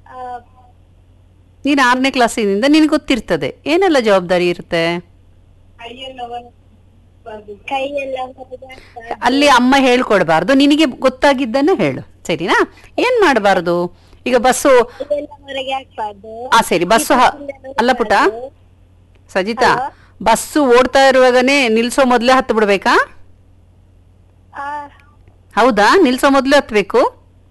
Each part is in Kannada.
ಆ, ನೀನು ಆರನೇ ಕ್ಲಾಸಿನಿಂದ ನಿನಗೆ ಗೊತ್ತಿರ್ತದೆ ಏನೆಲ್ಲ ಜವಾಬ್ದಾರಿ ಇರುತ್ತೆ ಕೈಯೆಲ್ಲ ಹೊರಗೆ ಹಾಕ್ಬಾರ್ದು. ಅಲ್ಲಿ ಅಮ್ಮ ಹೇಳ್ಕೊಡ್ಬಾರ್ದು ನಿನಗೆ ಗೊತ್ತಾಗಿದ್ದನ್ನ ಹೇಳು ಸರಿನಾ ಏನ್ ಮಾಡಬಾರ್ದು ಈಗ ಬಸ್ಸು ಕೈಯೆಲ್ಲ ಹೊರಗೆ ಹಾಕ್ಬಾರ್ದು ಆ ಸರಿ ಬಸ್ಸು ಹ- ಅಲ್ಲ ಪುಟ ಸಜಿತಾ ಬಸ್ಸು ಓಡ್ತಾ ಇರುವಾಗನೇ ನಿಲ್ಸೋ ಮೊದ್ಲೇ ಹತ್ತು ಬಿಡ್ಬೇಕಾ ಆ ಹೌದಾ ನಿಲ್ಸೋ ಮೊದ್ಲೇ ಹತ್ಬೇಕು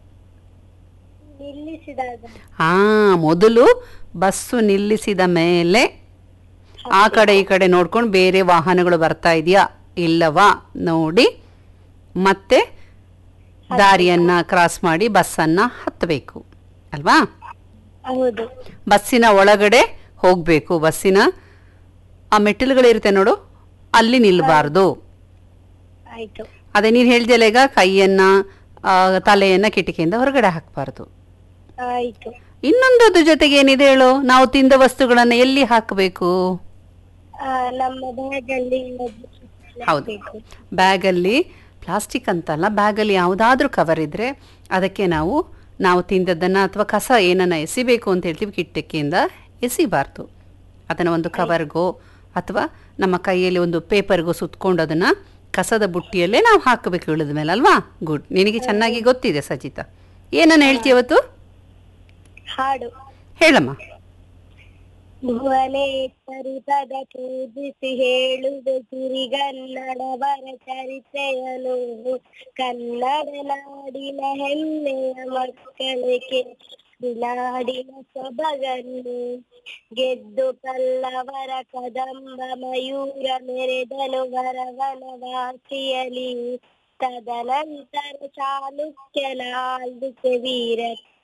ನಿಲ್ಲಿಸಿದಾಗ ಹಾ ಮೊದಲು ಬಸ್ಸು ನಿಲ್ಲಿಸಿದ ಮೇಲೆ ಆ ಕಡೆ ಈ ಕಡೆ ನೋಡ್ಕೊಂಡು ಬೇರೆ ವಾಹನಗಳು ಬರ್ತಾ ಇದೆಯಾ ಇಲ್ಲವಾ ನೋಡಿ ಮತ್ತೆ ದಾರಿಯನ್ನ ಕ್ರಾಸ್ ಮಾಡಿ ಬಸ್ಸನ್ನ ಹತ್ತಬೇಕು ಅಲ್ವಾ ಹೌದು ಬಸ್ಸಿನ ಒಳಗಡೆ ಹೋಗ್ಬೇಕು ಬಸ್ಸಿನ ಆ ಮೆಟ್ಟಿಲುಗಳಿರುತ್ತೆ ನೋಡು ಅಲ್ಲಿ ನಿಲ್ಬಾರ್ದು ಆಯ್ತು ಅದೇ ನೀನು ಹೇಳ್ದಲ್ಲ ಈಗ ಕೈಯನ್ನ ಆ, ತಲೆಯನ್ನ ಕಿಟಕಿಯಿಂದ ಹೊರಗಡೆ ಹಾಕಬಾರ್ದು ಆಯ್ತು ಇನ್ನೊಂದು ಅದ್ರ ಜೊತೆಗೆ ಏನಿದೆ ಹೇಳು ನಾವು ತಿಂದ ವಸ್ತುಗಳನ್ನ ಎಲ್ಲಿ ಹಾಕಬೇಕು ಆ, ನಮ್ಮ ಬ್ಯಾಗಲ್ಲಿ ಹೌದು ಬ್ಯಾಗಲ್ಲಿ ಪ್ಲಾಸ್ಟಿಕ್ ಅಂತಲ್ಲ ಬ್ಯಾಗಲ್ಲಿ ಯಾವುದಾದ್ರೂ ಕವರ್ ಇದ್ರೆ ಅದಕ್ಕೆ ನಾವು ನಾವು ತಿಂದದ್ದನ್ನ ಅಥವಾ ಕಸ ಏನನ್ನ ಎಸಿಬೇಕು ಅಂತ ಹೇಳ್ತೀವಿ ಕಿಟಕಿಯಿಂದ ಎಸಿಬಾರ್ದು ಅದನ್ನ ಒಂದು ಕವರ್ಗೋ ಅಥವಾ ನಮ್ಮ ಕೈಯಲ್ಲಿ ಒಂದು ಪೇಪರ್ಗೋ ಸುತ್ಕೊಂಡು ಅದನ್ನ ಕಸದ ಬುಟ್ಟಿಯಲ್ಲೇ ನಾವು ಹಾಕಬೇಕು ಇಳಿದ ಮೇಲೆ ಅಲ್ವಾ ಗುಡ್ ನಿನಗೆ ಚೆನ್ನಾಗಿ ಗೊತ್ತಿದೆ ಸಜಿತಾ ಏನನ್ನ ಹೇಳ್ತೀಯ ಅವತ್ತು ಹಾಡು ಹೇಳಮ್ಮ ಭುವನೇಶ್ವರಿ ಪದ ಪೂಜಿಸಿ ಹೇಳುವುದು ಸಿರಿಗನ್ನಡವರ ಚರಿತ್ರೆಯನು ಕನ್ನಡ ನಾಡಿನ ಹೆಮ್ಮೆಯ ಮಕ್ಕಳಿಗೆ ನಾಡಿನ ಸೊಬಗನ್ನು ಗೆದ್ದು ಪಲ್ಲವರ ಕದಂಬ ಮಯೂರ ಮೆರೆದನು ವರವನವಾಸಿಯಲಿ ತದನಂತರ ಚಾಲುಕ್ಯನ ಆಳ್ವಿಕೆ ವೀರ